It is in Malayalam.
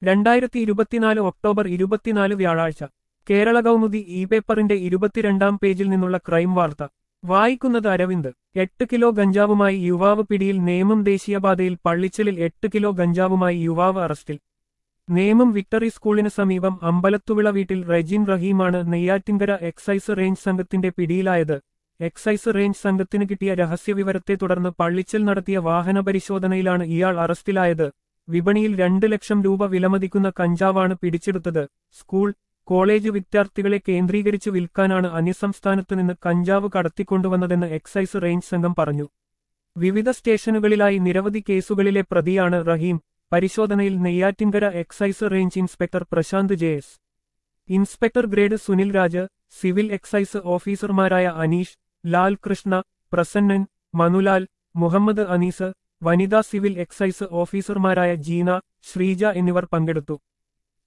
രണ്ടായിരത്തി ഇരുപത്തിനാല് ഒക്ടോബർ ഇരുപത്തിനാല് വ്യാഴാഴ്ച കേരള കൗമുദി ഇ പേപ്പറിന്റെ ഇരുപത്തിരണ്ടാം പേജിൽ നിന്നുള്ള ക്രൈം വാർത്ത വായിക്കുന്നത് അരവിന്ദ് എട്ട് കിലോ ഗഞ്ചാവുമായി യുവാവ് പിടിയിൽ നേമം ദേശീയപാതയിൽ പള്ളിച്ചലിൽ എട്ട് കിലോ ഗഞ്ചാവുമായി യുവാവ് അറസ്റ്റിൽ നേമം വിക്ടറി സ്കൂളിന് സമീപം അമ്പലത്തുവിള വീട്ടിൽ റെജിൻ റഹീമാണ് നെയ്യാറ്റിൻകര എക്സൈസ് റേഞ്ച് സംഘത്തിന്റെ പിടിയിലായത് എക്സൈസ് റേഞ്ച് സംഘത്തിന് കിട്ടിയ രഹസ്യവിവരത്തെ തുടർന്ന് പള്ളിച്ചൽ നടത്തിയ വാഹന പരിശോധനയിലാണ് ഇയാൾ അറസ്റ്റിലായത് വിപണിയിൽ രണ്ട് ലക്ഷം രൂപ വിലമതിക്കുന്ന കഞ്ചാവാണ് പിടിച്ചെടുത്തത് സ്കൂൾ കോളേജ് വിദ്യാർത്ഥികളെ കേന്ദ്രീകരിച്ച് വിൽക്കാനാണ് അന്യസംസ്ഥാനത്ത് നിന്ന് കഞ്ചാവ് കടത്തിക്കൊണ്ടുവന്നതെന്ന് എക്സൈസ് റേഞ്ച് സംഘം പറഞ്ഞു വിവിധ സ്റ്റേഷനുകളിലായി നിരവധി കേസുകളിലെ പ്രതിയാണ് റഹീം പരിശോധനയിൽ Neyyattinkara excise range inspector Prasanth J S inspector grade Sunil Raj civil excise ഓഫീസർമാരായ അനീഷ് ലാൽ കൃഷ്ണ പ്രസന്നൻ മനുലാൽ മുഹമ്മദ് അനീസ് വനിതാ സിവിൽ എക്സൈസ് ഓഫീസർമാരായ ജീന ശ്രീജ എന്നിവർ പങ്കെടുത്തു